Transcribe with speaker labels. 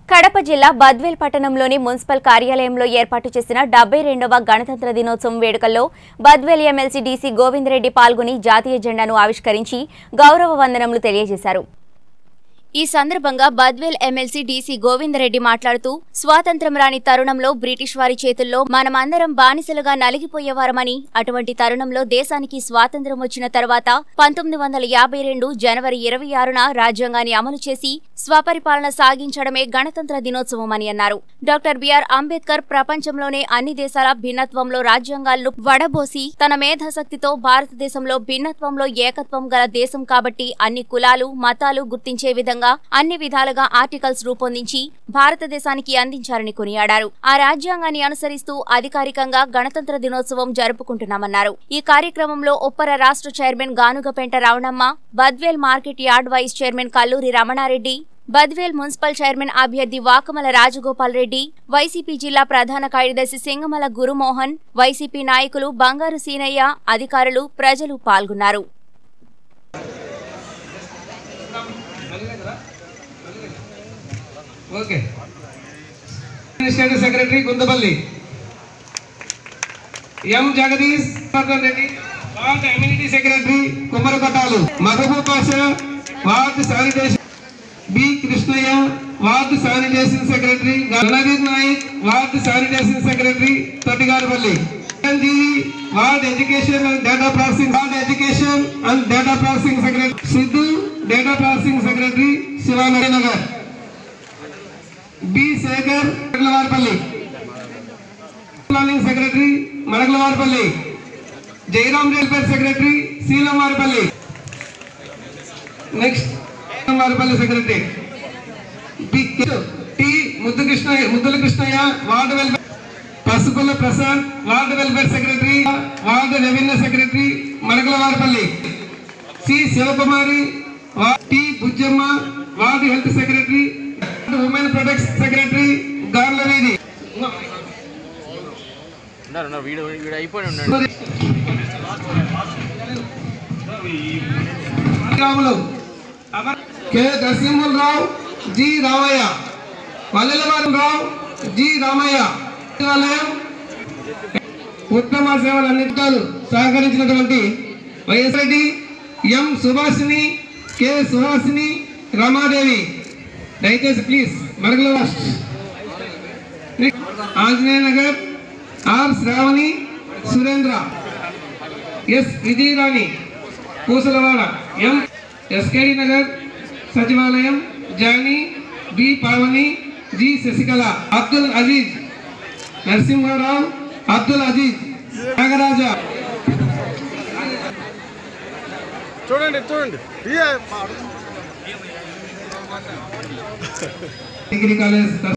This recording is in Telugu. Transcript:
Speaker 1: కడప జిల్లా బద్వేల్ పట్టణంలోని మున్సిపల్ కార్యాలయంలో ఏర్పాటు చేసిన డెబ్బై రెండవ గణతంత్ర దినోత్సవం వేడుకల్లో బద్వేల్ ఎమ్మెల్సీ డీసీ గోవిందరెడ్డి పాల్గొని జాతీయ జెండాను ఆవిష్కరించి గౌరవ వందనములు తెలియజేశారు ఈ సందర్భంగా బద్వేల్ ఎమ్మెల్సీ డీసీ గోవిందరెడ్డి మాట్లాడుతూ స్వాతంత్రం రాని తరుణంలో బ్రిటిష్ వారి చేతుల్లో మనమందరం బానిసలుగా నలిగిపోయేవారమని అటువంటి తరుణంలో దేశానికి స్వాతంత్రం వచ్చిన తర్వాత పంతొమ్మిది వందల యాభై రెండు జనవరి ఇరవై ఆరున రాజ్యాంగాన్ని అమలు చేసి స్వపరిపాలన సాగించడమే గణతంత్ర దినోత్సవం అని అన్నారు డాక్టర్ బిఆర్ అంబేద్కర్ ప్రపంచంలోనే అన్ని దేశాల భిన్నత్వంలో రాజ్యాంగాలను వడబోసి తన మేధాశక్తితో భారతదేశంలో భిన్నత్వంలో ఏకత్వం గల దేశం కాబట్టి అన్ని కులాలు మతాలు గుర్తించే విధంగా అన్ని విధాలుగా ఆర్టికల్స్ రూపొందించి భారతదేశానికి అందించారని కొనియాడారు ఆ రాజ్యాంగాన్ని అనుసరిస్తూ అధికారికంగా గణతంత్ర దినోత్సవం జరుపుకుంటున్నామన్నారు ఈ కార్యక్రమంలో ఉప్పర రాష్ట్ర chairman Ganugapenta Ravanamma Badvel market yard vice chairman Kalluri Ramana Reddy Badvel municipal chairman అభ్యర్థి వాకమల రాజగోపాల్ రెడ్డి వైసీపీ జిల్లా ప్రధాన కార్యదర్శి సింగమల గురుమోహన్ వైసీపీ నాయకులు బంగారు సీనయ్య అధికారులు ప్రజలు పాల్గొన్నారు
Speaker 2: okay administrative secretary Gundapalli M Jagadish Vardhan Reddy ward community secretary Kummarakottalu Mahaboob Pasha ward sanitation B Krishnayya ward sanitation secretary Ganaveer Naik ward sanitation secretary Thottigarapalli Chiranjeevi ward education and data processing ward education and data processing secretary Siddhu data processing secretary Sivanagar Nagar B Sekhar Madagalavaripalli planning secretary Madagalavaripalli Jayaram welfare secretary Seelamvaripalli next Varipalli secretary B T Muddu Krishna Muddula Krishnayya ward welfare పసుపుల Prasad ward welfare secretary ward revenue secretary Madagalavaripalli C Sivakumari వా- T Bujjamma ward health secretary women protect secretary Garlaveedhi
Speaker 3: ఉన్నారు ఉన్నారు వీడు వీడు అయిపోయి ఉన్నాడు
Speaker 2: రాములు అమర్- K Narasimha Rao G Ramayya Vallelavaram Rao G Ramayya సచివాలయం ఉత్తమ సేవలు అన్నింటిలో సహకరించినటువంటి Y S Reddy M Subhashini K Suhasini Ramadevi దయచేసి please Maragala Anjaneya Nagar R Sravani Surendra S Vijayarani Pusalavada M S K D Nagar సచివాలయం జానీ బి పావని జి శశికళ అబ్దుల్ అజీజ్ నరసింహారావు అబ్దుల్ అజీజ్ నాగరాజ
Speaker 3: చూడండి చూడండి
Speaker 2: డిగ్రీ కాలేజ్